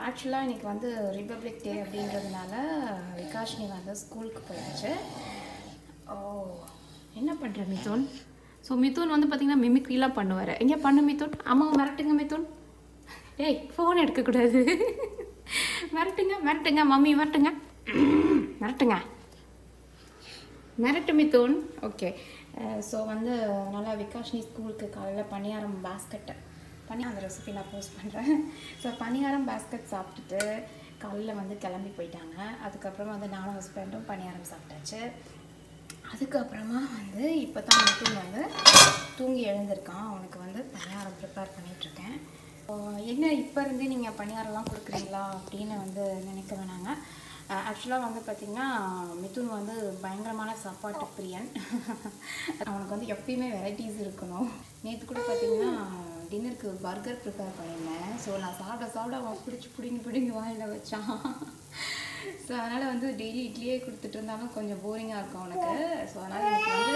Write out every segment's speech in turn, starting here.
ஆக்சுவலாக இன்னைக்கு வந்து ரிப்பப்ளிக் டே அப்படின்றதுனால விகாஷ்னி வந்து ஸ்கூலுக்கு போயாச்சு ஓ என்ன பண்ணுற மிதுன் ஸோ மிதுன் வந்து பார்த்தீங்கன்னா மிமிக்ரிலாம் பண்ணுவார் எங்கே பண்ணு மிதுன் அம்மாவை மிரட்டுங்க மிதுன் ஏய் ஃபோன் எடுக்கக்கூடாது மிரட்டுங்க மிரட்டுங்க மம்மி மிரட்டுங்க மிரட்டுங்க மிரட்டு மிதுன் ஓகே ஸோ வந்து நல்லா விகாஷ்னி ஸ்கூலுக்கு காலையில் பணியாரம் பாஸ்கெட்டு பண்ணி அந்த ரெசிபி நான் போஸ்ட் பண்ணுறேன் ஸோ பணியாரம் பாஸ்கெட் சாப்பிட்டுட்டு காலையில் வந்து கிளம்பி போயிட்டாங்க அதுக்கப்புறமா வந்து நானும் ஹஸ்பண்டும் பணியாரம் சாப்பிட்டாச்சு அதுக்கப்புறமா வந்து இப்போ தான் மிதுன் வந்து தூங்கி எழுந்திருக்கான் அவனுக்கு வந்து பணியாரம் ப்ரிப்பேர் பண்ணிகிட்ருக்கேன் என்ன இப்போ இருந்தே நீங்கள் பணியாரம்லாம் கொடுக்குறீங்களா அப்படின்னு வந்து நினைக்க வேணாங்க ஆக்சுவலாக வந்து பார்த்திங்கன்னா மிதுன் வந்து பயங்கரமான சாப்பாட்டு பிரியன் அவனுக்கு வந்து எப்பயுமே வெரைட்டிஸ் இருக்கணும் நேற்று கூட பார்த்திங்கன்னா டின்னருக்கு பர்கர் ப்ரிப்பேர் பண்ணியிருந்தேன் ஸோ நான் சாப்பிட சாப்பிட அவன் பிடிச்சி பிடிங்கி பிடிங்கி வாயில் வச்சான் ஸோ அதனால் வந்து டெய்லி இட்லியே கொடுத்துட்டு இருந்தாலும் கொஞ்சம் போரிங்காக இருக்கும் அவனுக்கு ஸோ அதனால் எனக்கு வந்து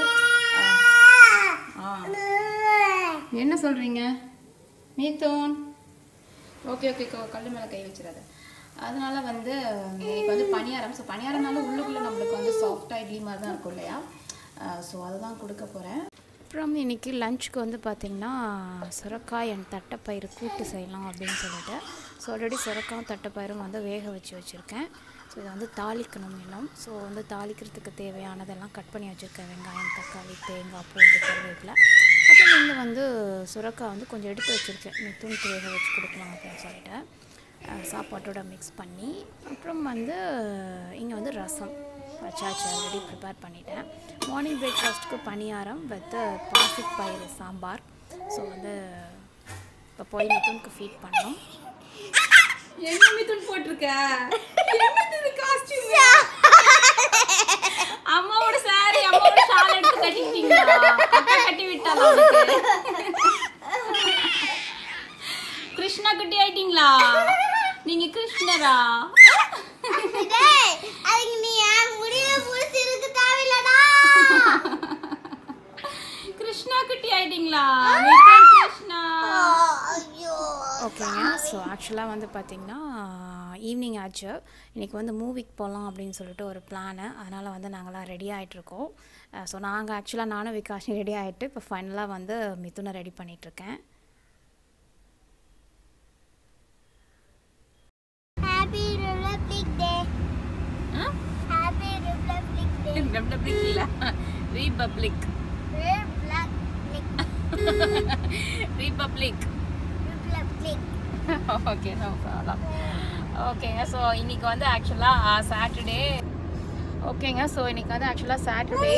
ஆ என்ன சொல்கிறீங்க மீத்தோன் ஓகே ஓகே கல் மேலே கை வச்சிடாத அதனால வந்து இன்னைக்கு வந்து பணியாரம் ஸோ பணியாரம்னால உள்ளுக்குள்ளே நம்மளுக்கு வந்து சாஃப்டாக இட்லி மாதிரி தான் இருக்கும் இல்லையா ஸோ அதுதான் கொடுக்க போகிறேன் அப்புறம் இன்னைக்கு லஞ்சுக்கு வந்து பார்த்திங்கன்னா சுரக்காய் அண்ட் தட்டைப்பயிறு கூட்டு செய்யலாம் அப்படின்னு சொல்லிட்டு ஸோ ஆல்ரெடி சுரக்காயும் தட்டைப்பயிரும் வந்து வேக வச்சு வச்சுருக்கேன் ஸோ இதை வந்து தாளிக்கணும் இன்னும் ஸோ வந்து தாளிக்கிறதுக்கு தேவையானதெல்லாம் கட் பண்ணி வச்சுருக்கேன் வெங்காயம் தக்காளி தேங்காய் பூண்டு கருவேப்பிலை அப்புறம் இங்கே வந்து சுரக்காய் வந்து கொஞ்சம் எடுத்து வச்சுருக்கேன் மித்துனுக்கு வேக வச்சு கொடுக்கலாம் அப்படின்னு சொல்லிட்டு அஹ் சாப்பாட்டோட மிக்ஸ் பண்ணி அப்புறம் வந்து இங்கே வந்து ரசம் வச்சாச்சு ஆல்ரெடி ப்ரிப்பேர் பண்ணிட்டேன் மார்னிங் பிரேக்ஃபாஸ்ட்டுக்கு பணியாரம் வித் பாசிக் பயிறு சாம்பார் ஸோ வந்து இப்போ போய் மிதுனுக்கு ஃபீட் பண்ணோம் என்ன மிதுன் போட்டிருக்க என்னது காஸ்டியூம் அம்மாவோட சாரி அம்மாவோட ஷால் எடுத்து கட்டிட்டீங்களா அக்கா கட்டி விட்டாளா உனக்கு? கிருஷ்ணா குட்டி ஆயிட்டீங்களா நீங்க கிருஷ்ணரா டேய், அதுக்கு நீ என் முடிய புடிச்சிருக்கு தேவையில்லடா. கிருஷ்ணா குட்டி ஆயிட்டீங்களா நிதின் கிருஷ்ணா ஐயோ. ஓகேங்க ஸோ ஆக்சுவலாக வந்து பார்த்திங்கன்னா ஈவினிங் ஆச்சு இன்றைக்கி வந்து மூவிக்கு போகலாம் அப்படின்னு சொல்லிட்டு ஒரு பிளானு அதனால் வந்து நாங்களாம் ரெடி ஆகிட்ருக்கோம் ஸோ நாங்கள் ஆக்சுவலாக நானும் விகாஷினி ரெடி ஆகிட்டு இப்போ ஃபைனலாக வந்து மிதுனை ரெடி பண்ணிகிட்ருக்கேன் Happy Republic Day. Happy Republic Day. Republic இல்லை republic Republic. Republic Republic. Okay no problem ஓகேங்க ஸோ இன்னைக்கு வந்து ஆக்சுவலாக சாட்டர்டே ஓகேங்க ஸோ இன்னைக்கு வந்து ஆக்சுவலாக சாட்டர்டே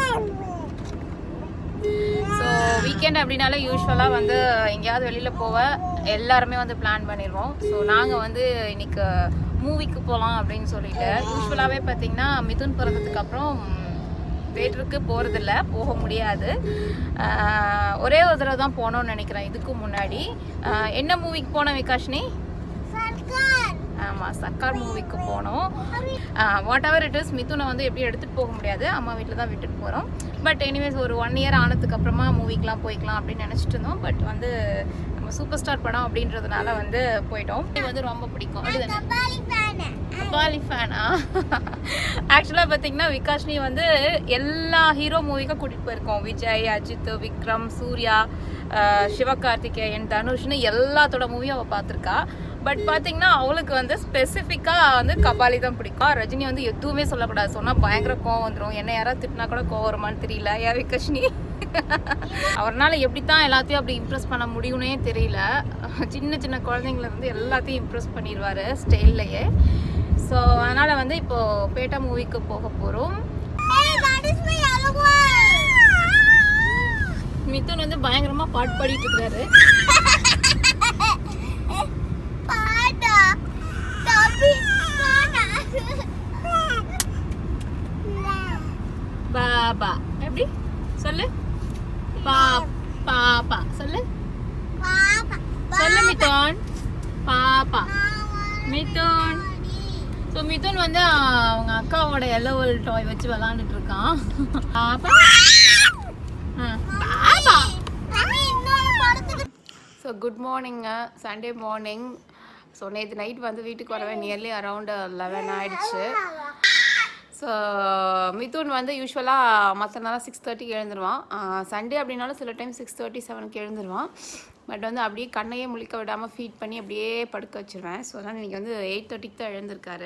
ஸோ வீக்கெண்ட் அப்படின்னாலே யூஸ்வலாக வந்து எங்கேயாவது வெளியில் போக எல்லாருமே வந்து பிளான் பண்ணிடுவோம் ஸோ நாங்கள் வந்து இன்னைக்கு மூவிக்கு போகலாம் அப்படின்னு சொல்லிட்டு யூஸ்வலாகவே பார்த்தீங்கன்னா மிதுன் பிறந்ததுக்கு அப்புறம் தேட்டருக்கு போகிறதில்ல போக முடியாது ஆஹ் ஒரே ஒரு தடவை தான் போனோம்னு நினைக்கிறேன் இதுக்கு முன்னாடி ஆஹ் என்ன மூவிக்கு போனோம் விகாஷினி சர்க்கார். ஆமாம் சர்க்கார் மூவிக்கு போனோம் வாட் எவர் இட் இஸ் மிதுனை வந்து எப்படி எடுத்துகிட்டு போக முடியாது அம்மா வீட்டில் தான் விட்டுட்டு போகிறோம் பட் எனிவேஸ் ஒரு ஒன் இயர் ஆனதுக்கு அப்புறமா மூவிக்கெலாம் போய்க்கலாம் அப்படின்னு நினச்சிட்டு இருந்தோம் பட் வந்து நம்ம சூப்பர் ஸ்டார் படம் அப்படின்றதுனால வந்து போயிட்டோம் இது வந்து ரொம்ப பிடிக்கும் அப்படிதானே கபாலி fan. கபாலி ஃபேனா ஆக்சுவலாக பார்த்தீங்கன்னா விகாஷ்னி வந்து எல்லா ஹீரோ மூவிக்கும் கூட்டிகிட்டு போயிருக்கோம் விஜய் அஜித் விக்ரம் சூர்யா அஹ், சிவகார்த்திகேயன் தனுஷ்னு எல்லாத்தோட மூவியும் அவள் பார்த்துருக்கா பட் பார்த்தீங்கன்னா அவளுக்கு வந்து ஸ்பெசிஃபிக்காக வந்து கபாலி தான் பிடிக்கும் ரஜினி வந்து எதுவுமே சொல்லக்கூடாது சொன்னால் பயங்கர கோவம் வந்துடும் என்ன யாராவது திட்டினா கூட கோவம் வருமான்னு தெரியல ஏன் விகாஷ்னி அவர்னால எப்படி தான் எல்லாத்தையும் அப்படி இம்ப்ரெஸ் பண்ண முடியும்னே தெரியல சின்ன சின்ன குழந்தைங்கள இருந்து எல்லாத்தையும் இம்ப்ரெஸ் பண்ணிடுவாரு ஸ்டைல்லையே ஸோ அதனால் வந்து இப்போது பேட்டா மூவிக்கு போக போகிறோம் Hey, that is my yellow one. Mithun வந்து பயங்கரமாக பாட்டு பாடிட்டு இருக்காரு பாட்டா. தம்பி, பாட்டா. பாபா எப்படி சொல்லு பா பாப்பா சொல்லு பாப்பா. சொல்லு மிதுன் பாப்பா பாப்பா. மிதுன் ஸோ மிதுன் வந்து அவங்க அக்காவோட எல்லோவல் டாய் வச்சு விளாண்டுட்டு இருக்கான் பாப்பா ஆ, பாப்பா தம்பி, இன்னொரு படத்துக்கு ஸோ குட் மார்னிங்க சண்டே மார்னிங் ஸோ ஸோ நேற்று நைட் வந்து வீட்டுக்கு வரவே நியர்லி அரவுண்ட் லெவன் ஆயிடுச்சு ஸோ மிதுன் வந்து யூஸ்வலாக மற்ற நாளாக சிக்ஸ் தேர்ட்டிக்கு எழுந்துருவான் சண்டே அப்படின்னாலும் சில டைம் சிக்ஸ் தேர்ட்டி செவனுக்கு எழுந்துருவான் பட் வந்து அப்படியே கண்ணையே முழிக்க விடாமல் ஃபீட் பண்ணி அப்படியே படுக்க வச்சிருவேன் ஸோ அதனால் இன்றைக்கி வந்து எயிட் தேர்ட்டிக்கு தான் எழுந்திருக்காரு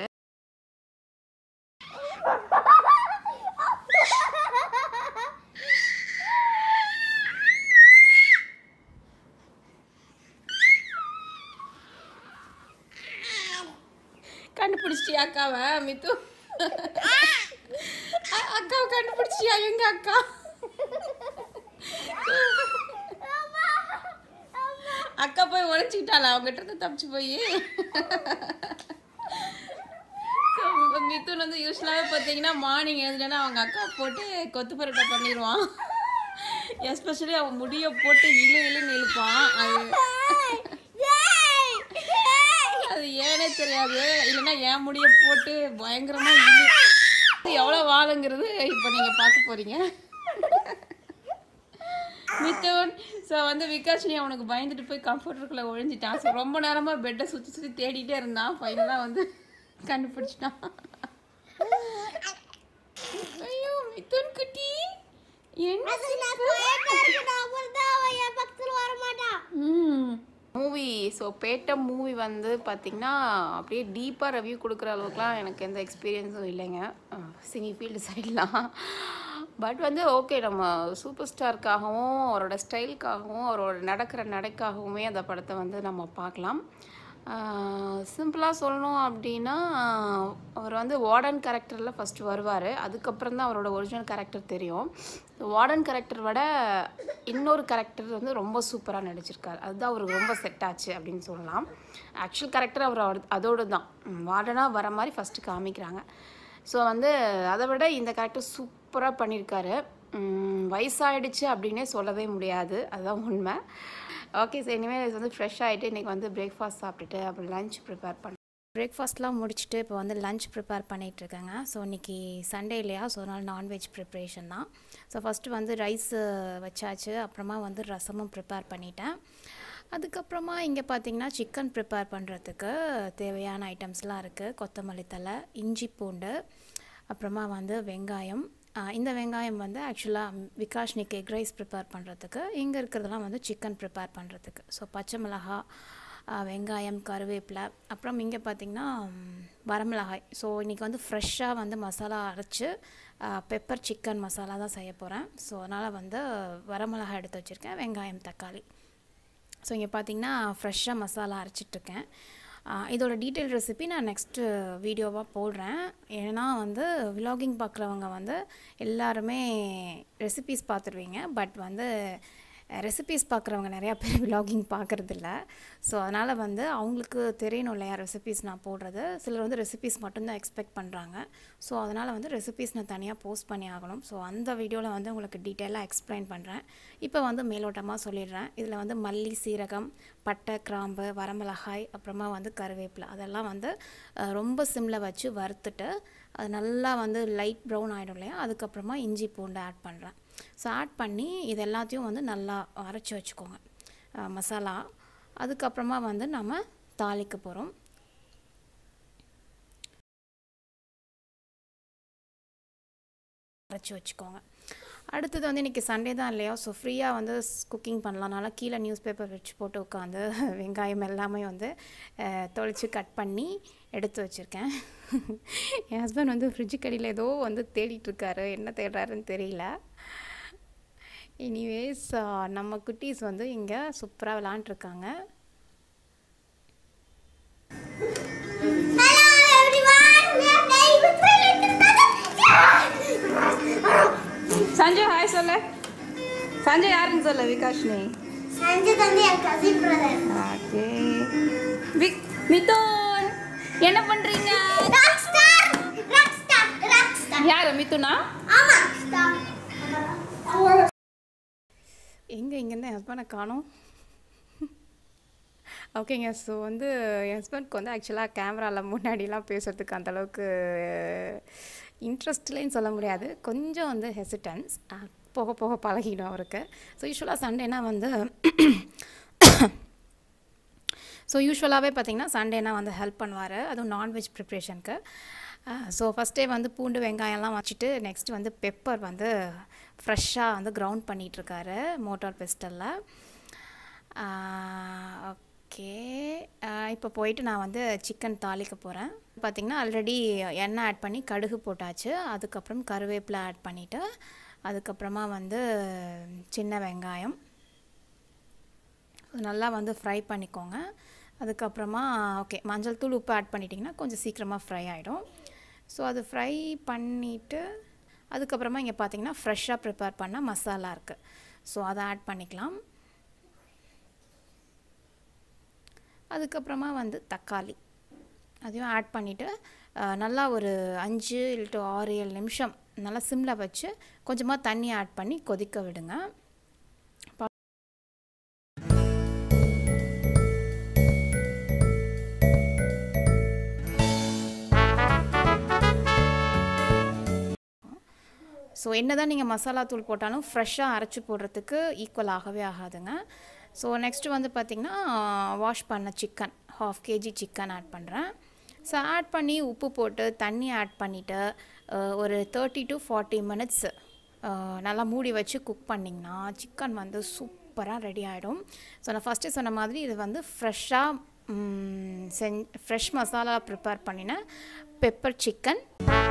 கண்டுபிடிச்சிட்டியா அக்காவை மித்து அ- அக்காவை கண்டுபிடிச்சிட்டியா எங்க அக்கா அக்கா போய் உழைச்சிக்கிட்டாளா அவங்ககிட்ட இருந்து தப்பிச்சு போய் மிதுன் வந்து யூஸ்வலாகவே பார்த்தீங்கன்னா மார்னிங் எழுந்துட்டேன்னா அவங்க அக்கா போட்டு கொத்து பரோட்டா பண்ணிடுவான் எஸ்பெஷலி அவன் முடியை போட்டு இழு இழுன்னு இழுப்பான் அது அது ஏனே தெரியாது இல்லைன்னா என் முடியை போட்டு பயங்கரமா இழு எவ்வளோ வாழுங்கிறது இப்போ நீங்கள் பார்க்க போறீங்க மித்தோன் ஸோ வந்து விகாஷினி அவனுக்கு பயந்துட்டு போய் கம்ஃபர்டருக்குள்ளே ஒழிஞ்சிட்டான் ஸோ ரொம்ப நேரமாக பெட்டை சுற்றி சுற்றி தேடிட்டே இருந்தான் ஃபைனலாக வந்து கண்டுபிடிச்சிட்டான் ஐயோ மிதுன் குட்டி என்ன மூவி ஸோ பேட்டம் மூவி வந்து பார்த்திங்கன்னா அப்படியே டீப்பாக ரிவ்யூ கொடுக்குற அளவுக்குலாம் எனக்கு எந்த எக்ஸ்பீரியன்ஸும் இல்லைங்க சினி ஃபீல்டு சைட்லாம் பட் வந்து ஓகே நம்ம சூப்பர் ஸ்டாருக்காகவும் அவரோட ஸ்டைலுக்காகவும் அவரோட நடக்கிற நடைக்காகவுமே அந்த படத்தை வந்து நம்ம பார்க்கலாம் சிம்பிளாக சொல்லணும் அப்படின்னா அவர் வந்து வார்டன் கேரக்டரில் ஃபஸ்ட்டு வருவார் அதுக்கப்புறம் தான் அவரோட ஒரிஜினல் கேரக்டர் தெரியும் வார்டன் கேரக்டர் விட இன்னொரு கேரக்டர் வந்து ரொம்ப சூப்பராக நடிச்சிருக்காரு அதுதான் அவருக்கு ரொம்ப செட் ஆச்சு அப்படின்னு சொல்லலாம் ஆக்சுவல் கேரக்டர் அவர் அவர் அதோடு தான் வார்டனாக வர மாதிரி ஃபஸ்ட்டு காமிக்கிறாங்க ஸோ வந்து அதை விட இந்த கேரக்டர் சூப்பராக பண்ணியிருக்காரு உம், வயசாயிடுச்சு அப்படின்னே சொல்லவே முடியாது அதுதான் உண்மை ஓகே சார் இனிமேல் வந்து ஃப்ரெஷ் ஆகிட்டு இன்றைக்கி வந்து பிரேக்ஃபாஸ்ட் சாப்பிட்டுட்டு அப்புறம் லஞ்ச் ப்ரிப்பேர் பண்ண பிரேக்ஃபாஸ்ட்லாம் முடிச்சுட்டு இப்போ வந்து லஞ்ச் ப்ரிப்பேர் பண்ணிகிட்ருக்கேங்க ஸோ இன்றைக்கி சண்டே இல்லையா ஸோ அதனால் நான்வெஜ் ப்ரிப்ரேஷன் தான் ஸோ ஃபஸ்ட்டு வந்து ரைஸ் வச்சாச்சு அப்புறமா வந்து ரசமும் ப்ரிப்பேர் பண்ணிட்டேன் அதுக்கப்புறமா இங்கே பார்த்தீங்கன்னா சிக்கன் ப்ரிப்பேர் பண்ணுறதுக்கு தேவையான ஐட்டம்ஸ்லாம் இருக்குது கொத்தமல்லி தழை இஞ்சி பூண்டு அப்புறமா வந்து வெங்காயம் ஆ, இந்த வெங்காயம் வந்து ஆக்சுவலாக விகாஷ்னிக்கு எக் ரைஸ் ப்ரிப்பேர் பண்ணுறதுக்கு இங்கே இருக்கிறதெல்லாம் வந்து சிக்கன் ப்ரிப்பேர் பண்ணுறதுக்கு ஸோ பச்சை மிளகா ஆ, வெங்காயம் கருவேப்பிலை அப்புறம் இங்கே பார்த்திங்கன்னா ம், வரமிளகாய் ஸோ இன்றைக்கி வந்து ஃப்ரெஷ்ஷாக வந்து மசாலா அரைச்சி பெப்பர் சிக்கன் மசாலா தான் செய்ய போகிறேன் ஸோ அதனால் வந்து வரமிளகாய் எடுத்து வச்சுருக்கேன் வெங்காயம் தக்காளி ஸோ இங்கே பார்த்தீங்கன்னா ஃப்ரெஷ்ஷாக மசாலா அரைச்சிட்ருக்கேன் இதோட டீட்டெயில் ரெசிபி நான் நெக்ஸ்ட்டு வீடியோவாக போடுறேன் ஏன்னா வந்து விலாகிங் பார்க்குறவங்க வந்து எல்லாருமே ரெசிபீஸ் பார்த்துருவீங்க பட் வந்து ரெசிபீஸ் பார்க்குறவங்க நிறையா பேர் விலாகிங் பார்க்குறதில்ல ஸோ அதனால் வந்து அவங்களுக்கு தெரியணும் இல்லையா ரெசிபீஸ் நான் போடுறது சிலர் வந்து ரெசிபீஸ் மட்டும்தான் எக்ஸ்பெக்ட் பண்ணுறாங்க ஸோ அதனால் வந்து ரெசிபீஸ் நான் தனியாக போஸ்ட் பண்ணி ஆகணும் ஸோ அந்த வீடியோவில் வந்து உங்களுக்கு டீட்டெயிலாக எக்ஸ்பிளைன் பண்ணுறேன் இப்போ வந்து மேலோட்டமாக சொல்லிடுறேன் இதில் வந்து மல்லி சீரகம் பட்டை கிராம்பு வரமிளகாய் அப்புறமா வந்து கருவேப்பிலை அதெல்லாம் வந்து அஹ், ரொம்ப சிம்மில் வச்சு வறுத்துட்டு அது நல்லா வந்து லைட் ப்ரௌன் ஆகிடும் இல்லையா அதுக்கப்புறமா இஞ்சி பூண்டு ஆட் பண்ணுறேன் ஸோ ஆட் பண்ணி இது எல்லாத்தையும் வந்து நல்லா அரைச்சி வச்சுக்கோங்க அஹ், மசாலா அதுக்கப்புறமா வந்து நம்ம தாளிக்க போகிறோம் அரைச்சி வச்சுக்கோங்க அடுத்தது வந்து இன்றைக்கி சண்டே தான் இல்லையா ஸோ ஃப்ரீயாக வந்து குக்கிங் பண்ணலாம்னால கீழே நியூஸ் பேப்பர் வச்சு போட்டு உட்காந்து வெங்காயம் எல்லாமே வந்து அஹ், தொளிச்சு கட் பண்ணி எடுத்து வச்சுருக்கேன் என் ஹஸ்பண்ட் வந்து ஃப்ரிட்ஜு கடியில் ஏதோ வந்து தேடிட்டு இருக்காரு என்ன தேடுறாருன்னு தெரியல எனிவேஸ் நம்ம குட்டீஸ் வந்து இங்கே சூப்பராக விளாண்டுருக்காங்க Hello everyone, we are playing with my little brother. Sanjay hi சொல்ல சஞ்சய் யாருன்னு சொல்ல விகாஷ்னி சஞ்சய் தம்பி என் கசின் பிரதர் ஓகே விக் மிதுன் என்ன பண்ணுறீங்க rock star rock star rock star யார் மிதுனா ஆமா ஸ்டார் எங்கே இங்கேருந்து என் ஹஸ்பண்டை காணோம் ஓகேங்க ஸோ வந்து என் ஹஸ்பண்ட்க்கு வந்து ஆக்சுவலாக கேமராவில் முன்னாடிலாம் பேசுகிறதுக்கு அந்தளவுக்கு இன்ட்ரெஸ்ட்லேன்னு சொல்ல முடியாது கொஞ்சம் வந்து ஹெசிட்டன்ஸ் போக போக பழகிடும் அவருக்கு ஸோ யூஸ்வலாக சண்டேனா வந்து ஸோ யூஸ்வலாகவே பார்த்தீங்கன்னா சண்டேனா வந்து ஹெல்ப் பண்ணுவார் அதுவும் நான்வெஜ் ப்ரிப்ரேஷனுக்கு ஸோ ஃபஸ்ட்டே வந்து பூண்டு வெங்காயம்லாம் வச்சுட்டு நெக்ஸ்ட் வந்து பெப்பர் வந்து ஃப்ரெஷ்ஷாக வந்து கிரவுண்ட் பண்ணிகிட்ருக்காரு மோட்டார் பெஸ்டலில் ஓகே இப்போ போயிட்டு நான் வந்து சிக்கன் தாளிக்க போகிறேன் பார்த்திங்கன்னா ஆல்ரெடி எண்ணெய் ஆட் பண்ணி கடுகு போட்டாச்சு அதுக்கப்புறம் கருவேப்பிலை ஆட் பண்ணிவிட்டு அதுக்கப்புறமா வந்து சின்ன வெங்காயம் நல்லா வந்து ஃப்ரை பண்ணிக்கோங்க அதுக்கப்புறமா ஓகே மஞ்சள் தூள் உப்பு ஆட் பண்ணிட்டிங்கன்னா கொஞ்சம் சீக்கிரமாக ஃப்ரை ஆகிடும் ஸோ அது ஃப்ரை பண்ணிவிட்டு அதுக்கப்புறமா இங்கே பார்த்தீங்கன்னா ஃப்ரெஷ்ஷாக ப்ரிப்பேர் பண்ண மசாலா இருக்குது ஸோ அதை ஆட் பண்ணிக்கலாம் அதுக்கப்புறமா வந்து தக்காளி அதையும் ஆட் பண்ணிவிட்டு நல்லா ஒரு அஞ்சு இல்ட்டு ஆறு ஏழு நிமிஷம் நல்லா சிம்மில் வச்சு கொஞ்சமாக தண்ணி ஆட் பண்ணி கொதிக்க விடுங்க ஸோ என்ன தான் நீங்கள் மசாலா தூள் போட்டாலும் ஃப்ரெஷ்ஷாக அரைச்சி போடுறதுக்கு ஈக்குவல் ஆகவே ஆகாதுங்க ஸோ நெக்ஸ்ட்டு வந்து பார்த்திங்கன்னா வாஷ் பண்ண chicken half KG chicken add பண்ணுறேன் ஸோ ஆட் பண்ணி உப்பு போட்டு தண்ணி ஆட் பண்ணிவிட்டு ஒரு தேர்ட்டி டு ஃபார்ட்டி மினிட்ஸ் நல்லா மூடி வச்சு குக் பண்ணிங்கன்னா சிக்கன் வந்து சூப்பராக ரெடி ஆகிடும் ஸோ நான் ஃபஸ்ட்டு சொன்ன மாதிரி இது வந்து ஃப்ரெஷ்ஷாக செஞ் ஃப்ரெஷ் மசாலா ப்ரிப்பேர் பண்ணின பெப்பர் சிக்கன்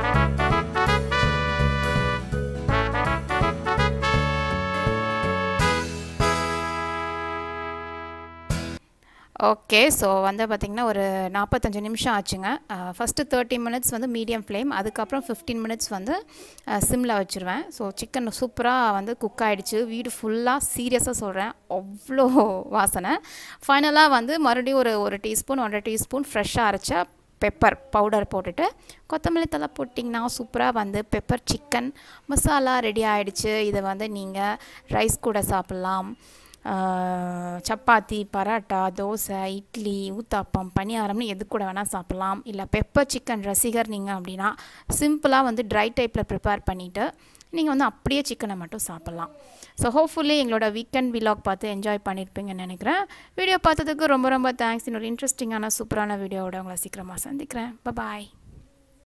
ஓகே ஸோ வந்து பார்த்திங்கன்னா ஒரு நாற்பத்தஞ்சு நிமிஷம் ஆச்சுங்க ஃபஸ்ட்டு தேர்ட்டி மினிட்ஸ் வந்து மீடியம் ஃப்ளேம் அதுக்கப்புறம் ஃபிஃப்டீன் மினிட்ஸ் வந்து சிம்மில் வச்சுருவேன் ஸோ சிக்கன் சூப்பராக வந்து குக் ஆகிடுச்சு வீடு ஃபுல்லாக சீரியஸாக சொல்கிறேன் அவ்வளோ வாசனை ஃபைனலாக வந்து மறுபடியும் ஒரு ஒரு டீஸ்பூன் ஒன்றரை டீஸ்பூன் ஃப்ரெஷ்ஷாக அரைச்சா பெப்பர் பவுடர் போட்டுட்டு கொத்தமல்லி தலை போட்டிங்கன்னா சூப்பராக வந்து பெப்பர் சிக்கன் மசாலா ரெடி ஆகிடுச்சு இதை வந்து நீங்கள் ரைஸ் கூட சாப்பிட்லாம் சப்பாத்தி பரோட்டா தோசை இட்லி ஊத்தாப்பம் பணியாரம்னு எது கூட வேணால் சாப்பிட்லாம் இல்லை பெப்பர் சிக்கன் ரசிகர் நீங்கள் அப்படின்னா சிம்பிளாக வந்து ட்ரை டைப்பில் ப்ரிப்பேர் பண்ணிவிட்டு நீங்கள் வந்து அப்படியே சிக்கனை மட்டும் சாப்பிட்லாம் ஸோ ஹோப்ஃபுல்லி எங்களோட வீக்கெண்ட் விலாக் பார்த்து என்ஜாய் பண்ணியிருப்பீங்கன்னு நினைக்கிறேன் வீடியோ பார்த்ததுக்கு ரொம்ப ரொம்ப தேங்க்ஸ் இன்னொரு இன்ட்ரெஸ்டிங்கான சூப்பரான வீடியோவோட உங்களை சீக்கிரமாக சந்திக்கிறேன் பாய்